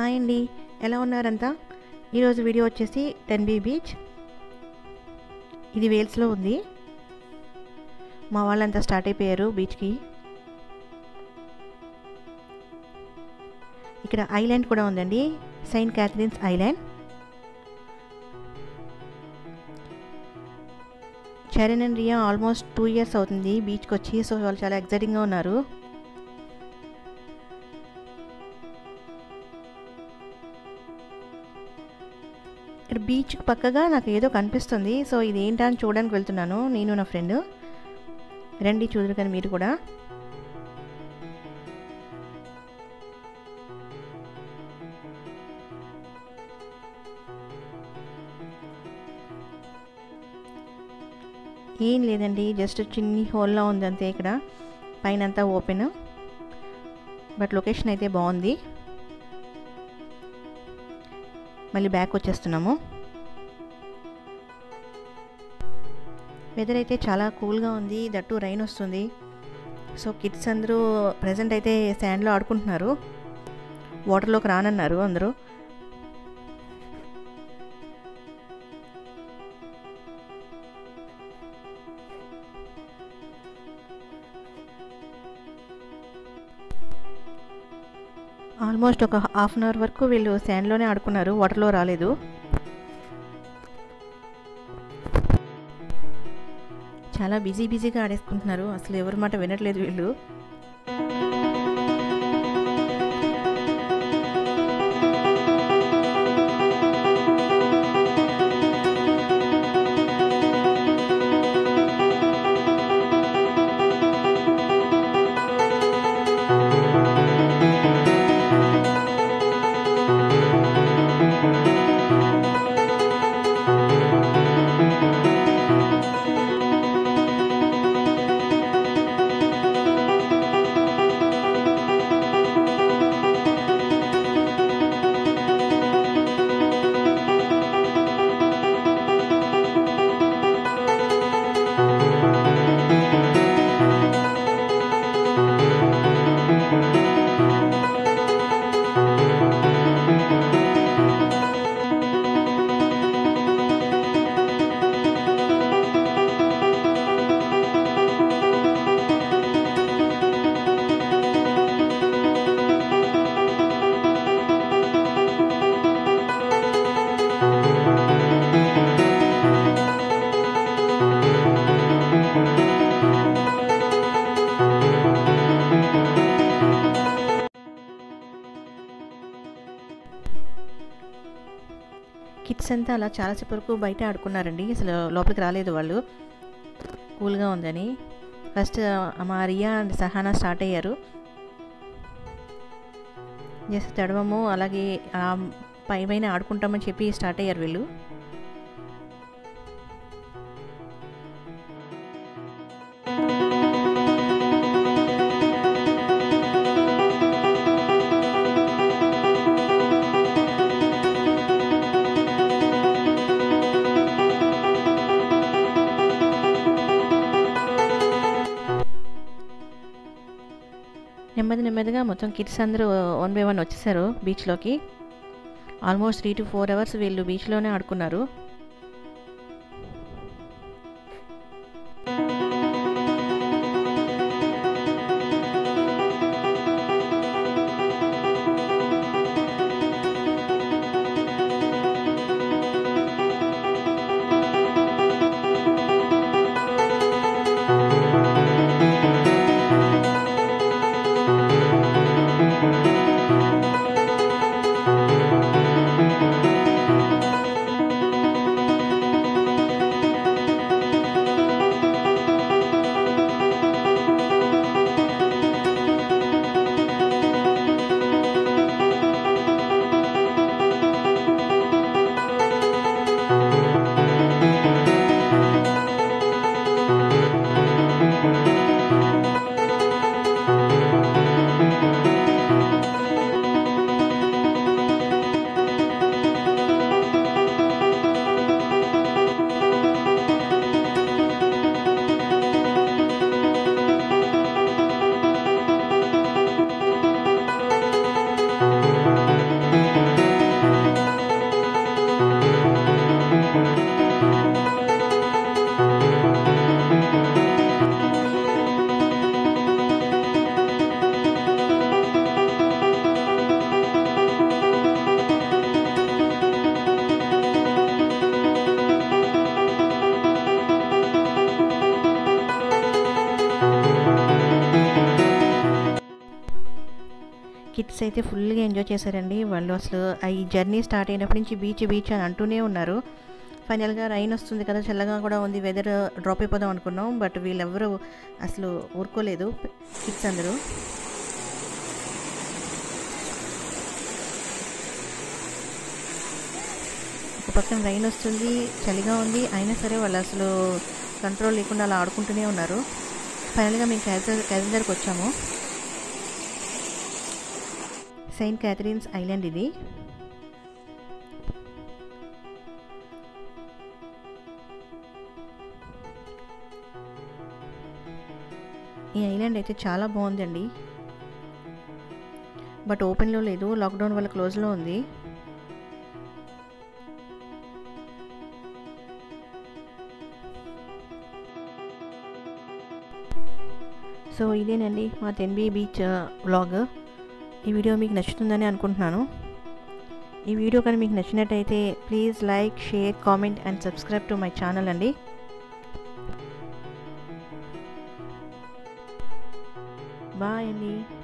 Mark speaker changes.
Speaker 1: hi అండి ఎలా ఉన్నారంతా ఈరోజు వీడియో వచ్చేసి టెన్ బీ బీచ్ ఇది వేల్స్లో ఉంది మా వాళ్ళంతా స్టార్ట్ అయిపోయారు బీచ్కి ఇక్కడ ఐలాండ్ కూడా ఉందండి Saint Catherine's island Charan and Riya almost two years అవుతుంది బీచ్కి వచ్చి సో వాళ్ళు చాలా ఎక్సైటింగ్గా ఉన్నారు ఇక్కడ బీచ్ పక్కగా నాకు ఏదో కనిపిస్తుంది సో ఇది ఏంటా అని చూడడానికి వెళ్తున్నాను నేను నా ఫ్రెండ్ రండి చూద్దరు కానీ మీరు కూడా ఏం లేదండి జస్ట్ చిన్ని హోల్లో ఉంది అంతే ఇక్కడ పైన అంతా ఓపెన్ బట్ లొకేషన్ అయితే బాగుంది మళ్ళీ బ్యాక్ వచ్చేస్తున్నాము వెదర్ అయితే చాలా కూల్గా ఉంది దట్టు రైన్ వస్తుంది సో కిడ్స్ అందరూ ప్రజెంట్ అయితే శాండ్లో ఆడుకుంటున్నారు వాటర్లోకి రానన్నారు అందరూ ఆల్మోస్ట్ ఒక హాఫ్ అన్ అవర్ వరకు వీళ్ళు శాండ్లోనే ఆడుకున్నారు వాటర్లో రాలేదు చాలా బిజీ బిజీగా ఆడేసుకుంటున్నారు అసలు ఎవరి మాట వినట్లేదు వీళ్ళు కిడ్స్ అంతా అలా చాలాసేపు వరకు బయట ఆడుకున్నారండి అసలు లోపలికి రాలేదు వాళ్ళు కూల్గా ఉందని ఫస్ట్ మా రియా అండ్ సహానా స్టార్ట్ అయ్యారు జస్ట్ తడవము అలాగే పై పైన ఆడుకుంటామని చెప్పి స్టార్ట్ అయ్యారు వీళ్ళు నెమ్మది నెమ్మదిగా మొత్తం కిడ్స్ అందరూ వన్ బై వన్ వచ్చేసారు బీచ్లోకి almost three to four hours వీళ్ళు బీచ్లోనే ఆడుకున్నారు కిడ్స్ అయితే ఫుల్గా ఎంజాయ్ చేశారండి వాళ్ళు అసలు ఈ జర్నీ స్టార్ట్ అయినప్పటి నుంచి బీచ్ బీచ్ అని అంటూనే ఉన్నారు ఫైనల్గా రైన్ వస్తుంది కదా చల్లగా కూడా ఉంది వెదర్ డ్రాప్ అయిపోదాం అనుకున్నాం బట్ వీళ్ళెవరూ అసలు ఊరుకోలేదు కిడ్స్ అందరూ ఒక పక్కన రైన్ వస్తుంది చలిగా ఉంది అయినా సరే వాళ్ళు అసలు కంట్రోల్ లేకుండా అలా ఆడుకుంటూనే ఉన్నారు ఫైనల్గా మేము క్యాజర్ క్యాజర్ వచ్చాము సెయింట్ క్యాథరిన్స్ ఐలాండ్ ఇది ఈ ఐలాండ్ అయితే చాలా బాగుందండి బట్ ఓపెన్లో లేదు లాక్డౌన్ వల్ల క్లోజ్లో ఉంది సో ఇదేనండి మా తెన్బీ బీచ్ వ్లాగ్ ఈ వీడియో మీకు నచ్చుతుందని అనుకుంటున్నాను ఈ వీడియో కానీ మీకు నచ్చినట్టయితే please like share comment and subscribe to my channel అండి బాయ్ అండి